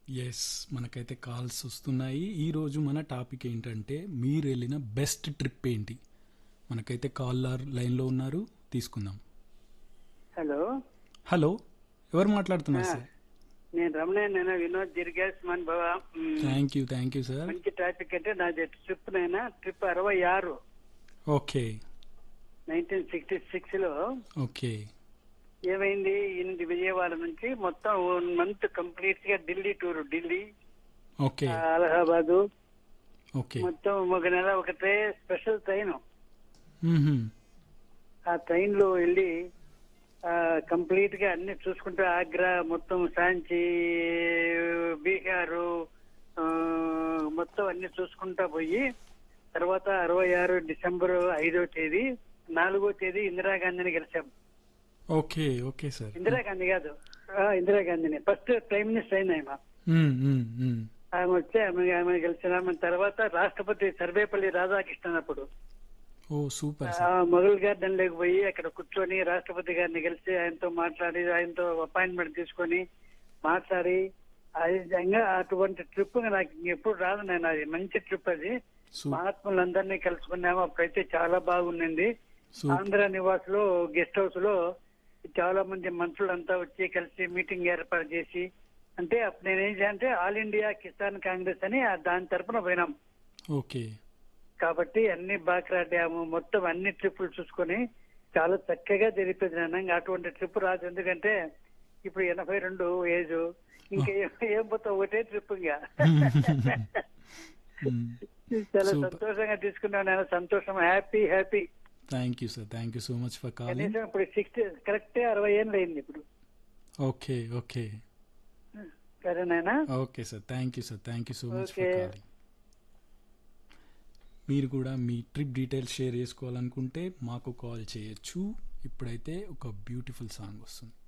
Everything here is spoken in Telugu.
ఎస్ మనకైతే కాల్స్ వస్తున్నాయి ఈరోజు మన టాపిక్ ఏంటంటే మీరు వెళ్ళిన బెస్ట్ ట్రిప్ ఏంటి మనకైతే కాలర్ లైన్లో ఉన్నారు తీసుకుందాం హలో హలో ఎవరు మాట్లాడుతున్నారు సార్ నేను రమణ నేను వినోద్ జిర్గాస్ మన్ బాబా మ్, thank you thank you sir మంచి టాపిక్ అంటే నాది ట్రిప్ నైనా ట్రిప్ అరవై ఆరు ఓకే నైన్టీన్ సిక్స్టీ సిక్స్ లో ఓకే ఏమైంది ఇంటి విజయవాడ నుంచి మొత్తం వన్ మంత్ కంప్లీట్ గా ఢిల్లీ టూర్ ఢిల్లీ ఓకే ఆ, అలహాబాదు ఓకే మొత్తం ఒక నెల ఒక ట్రై స్పెషల్ ట్రైన్ మ్మ్హ్మ్. ఆ ట్రైన్ లో వెళ్ళి కంప్లీట్ గా అన్ని చూసుకుంటూ ఆగ్రా మొత్తం సాంచి బీహారు ఆ, మొత్తం అన్ని చూసుకుంటా పోయి తర్వాత అరవై ఆరు డిసెంబర్ ఐదో తేదీ నాలుగో తేదీ ఇందిరాగాంధీని గెలిచాం ఓకే ఓకే సార్ ఇందిరాగాంధీ కాదు ఆ, ఇందిరాగాంధీని ఫస్ట్ ప్రైమ్ మినిస్టర్ అయింది ఆమె మ్మ్, మ్మ్, మ్మ్. ఆమె వచ్చి ఆమె ఆమె గెలిచిన ఆమె తర్వాత రాష్ట్రపతి సర్వేపల్లి రాధాకృష్ణన్ అప్పుడు ఓ సూపర్ ఆ సార్ మొఘల్ గార్డెన్ లోకి పోయి అక్కడ కూర్చొని రాష్ట్రపతి గారిని కలిసి ఆయనతో మాట్లాడి ఆయనతో అపాయింట్మెంట్ తీసుకొని మాట్లాడి ఆ విధంగా అటువంటి ట్రిప్ నాకు ఎప్పుడు రాదు నేను అది మంచి ట్రిప్ అది సూపర్ మహాత్ములందరినీ కలుసుకున్నాము అప్పుడైతే చాలా బాగుండింది సూపర్ ఆంధ్ర నివాస్ లో గెస్ట్ హౌస్ లో చాలా మంది మనుషులంతా వచ్చి కలిసి మీటింగ్ ఏర్పాటు చేసి అంటే అప్పుడు నేనేం చేయాలంటే ఆల్ ఇండియా కిసాన్ కాంగ్రెస్ అని ఆ దాని తరపున పోయినాం ఓకే కాబట్టి అన్ని బాక్రా డ్యామ్ మొత్తం అన్ని ట్రిప్పులు చూసుకొని చాలా చక్కగా జరిపేది నాన్న అటువంటి ట్రిప్ రాదు ఎందుకంటే ఇప్పుడు ఎనభై రెండు ఏజ్ ఇంకా ఏం- ఏం పోతావు ఒకటే ట్రిప్ ఇంకా చాలా Super. సంతోషంగా తీసుకున్నాను నేను సంతోషం happy happy thank you sir thank you so much for calling కనీసం ఇప్పుడు సిక్స్టీ కరెక్ట్ అరవై ఏళ్ళు అయింది ఇప్పుడు ఓకే ఓకే సరేనాయనా okay sir thank you sir thank you so much for Okay. Calling మీరు కూడా మీ ట్రిప్ డీటెయిల్స్ షేర్ చేసుకోవాలనుకుంటే మాకు కాల్ చేయొచ్చు ఇప్పుడైతే ఒక బ్యూటిఫుల్ సాంగ్ వస్తుంది